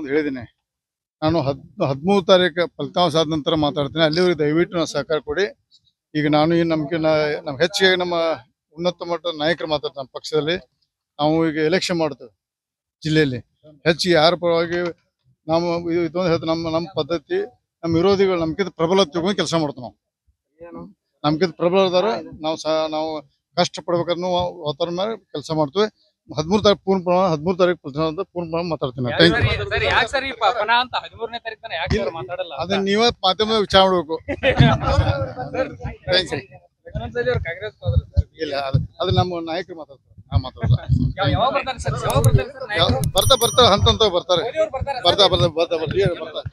ಮುಂದೆ ಹೇಳಿದ್ದೀನಿ ನಾನು ಹದ್ ಹದಿಮೂರು ತಾರೀಕು ಫಲಿತಾಂಶ ಆದ ನಂತರ ಮಾತಾಡ್ತೀನಿ ಅಲ್ಲಿವರೆಗೆ ದಯವಿಟ್ಟು ನಾವು ಸಹಕಾರ ಕೊಡಿ ಈಗ ನಾನು ಈ ನಮ್ಗೆ ನಮ್ಮ ಹೆಚ್ಚಿಗೆ ನಮ್ಮ ಉನ್ನತ ಮಟ್ಟದ ನಾಯಕರು ಮಾತಾಡ್ತಾರೆ ನಮ್ಮ ಪಕ್ಷದಲ್ಲಿ ನಾವು ಈಗ ಎಲೆಕ್ಷನ್ ಮಾಡ್ತೇವೆ ಜಿಲ್ಲೆಯಲ್ಲಿ ಹೆಚ್ಚಿಗೆ ಯಾರ ಪರವಾಗಿ ನಾವು ಇದು ಇದೊಂದು ಹೇಳ್ತೀನಿ ನಮ್ಮ ನಮ್ಮ ಪದ್ಧತಿ ನಮ್ಮ ವಿರೋಧಿಗಳು ನಮ್ಗಿಂತ ಪ್ರಬಲ ತಿಳ್ಕೊಂಡು ಕೆಲಸ ಮಾಡ್ತೀವಿ ನಾವು ನಮ್ಗಿಂತ ಪ್ರಬಲ ಅದಾರ ನಾವು ಸಹ ನಾವು ಕಷ್ಟ ಪಡ್ಬೇಕಾದ್ರೂ ವಾತಾವರಣ ಮೇಲೆ ಕೆಲಸ ಮಾಡ್ತೀವಿ ಹದಿಮೂರು ತಾರೀಕು ಪೂರ್ಣ ಪ್ರಮಾಣ ಹದಿಮೂರು ತಾರೀಕು ಪ್ರತಿಶತ ಅಂತ ಪೂರ್ಣ ಪ್ರಮಾಣ ಮಾತಾಡ್ತೀನಿ ಥ್ಯಾಂಕ್ ಯು ಸರಿ ಯಾಕೆ ಸರ್ ಈ ಪ- ಪುನಃ ಅಂತ ಹದಿಮೂರನೇ ತಾರೀಕು ತನಕ ಯಾಕೆ ಸರ್ ಮಾತಾಡಲ್ಲ ಅದನ್ನ ನೀವೇ ಮಾಧ್ಯಮದ ವಿಚಾರ ಮಾಡ್ಬೇಕು Thanks. ಇನ್ನೊಂದ್ಸಲಿ ಅವ್ರು ಕಾಂಗ್ರೆಸ್ ಹೋದ್ರು ಸರ್ ಇಲ್ಲ ಅದು ಅದು ನಮ್ಮ ನಾಯಕರು ಮಾತಾಡ್ತಾರೆ ನಾ ಮಾತಾಡಲ್ಲ ಯಾವ- ಯಾವಾಗ ಬರ್ತಾರೆ ಸರ್ ಯಾವಾಗ ಬರ್ತಾರೆ ಸರ್ ಯಾವ- ಬರ್ತಾ ಬರ್ತಾ ಹಂತ ಹಂತ ಬರ್ತಾರೆ ಮೋದಿ ಅವ್ರು ಬರ್ತಾರೆ ಬರ್ತಾ ಬರ್ತಾ ಬರ್ತಾ ಬರ್ತಾ ಬರ್ತಾ